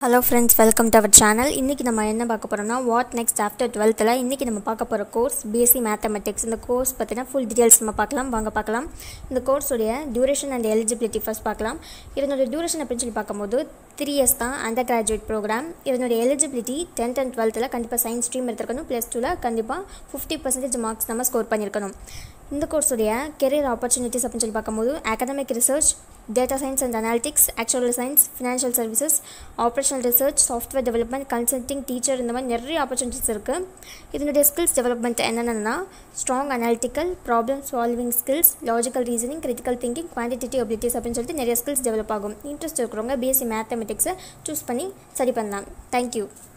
hello friends welcome to our channel இன்றைக்கி நம்ம என்ன பார்க்க போகிறோம்னா வாட் நெக்ஸ்ட் ஆஃப்டர் டுவெல்த்தில் இன்றைக்கி நம்ம பார்க்க போகிற கோர்ஸ் பிஎஸ்சி மேத்தமெட்டிக்ஸ் இந்த கோர்ஸ் பற்றின ஃபுல் டீட்டெயில்ஸ் நம்ம பார்க்கலாம் வாங்க பார்க்கலாம் இந்த கோர்ஸுடைய டியூரேஷன் அண்ட் எலிஜிபிலிட்டி ஃபர்ஸ்ட் பார்க்கலாம் இதனுடைய டியூரேஷன் அப்படின்னு சொல்லி பார்க்கும்போது த்ரீ இயர்ஸ் தான் அண்டர் கிராஜுவேட் ப்ரோக்ராம் இதனுடைய எலிஜிபிலிட்டி டென்த் அண்ட் டுவெல்த்தில் கண்டிப்பாக சயின்ஸ் ஸ்ட்ரீம் எடுத்துருக்கணும் ப்ளஸ் டூவில் கண்டிப்பாக ஃபிஃப்டி பர்சன்டேஜ் மார்க்ஸ் நம்ம ஸ்கோர் பண்ணியிருக்கணும் இந்த கோர்ஸுடைய கெரியர் ஆப்பர்ச்சுனிட்டிஸ் அப்படின்னு சொல்லி பார்க்கும்போது academic research data science and analytics actuarial science financial services operational research software development consulting teacher இந்த மாதிரி நிறைய ஆப்பர்ச்சுனிட்டிஸ் இருக்குது இதனுடைய ஸ்கில்ஸ் டெவலப்மெண்ட் என்னென்னா strong analytical problem solving skills logical reasoning critical thinking quantitative abilities அப்படின்னு சொல்லிட்டு நிறைய ஸ்கில்ஸ் டெவலப் ஆகும் இன்ட்ரெஸ்ட் இருக்கிறவங்க பிஎஸ்சி மேத்தமெட்டிக்ஸை சூஸ் பண்ணி ஸ்டடி பண்ணலாம் தேங்க்யூ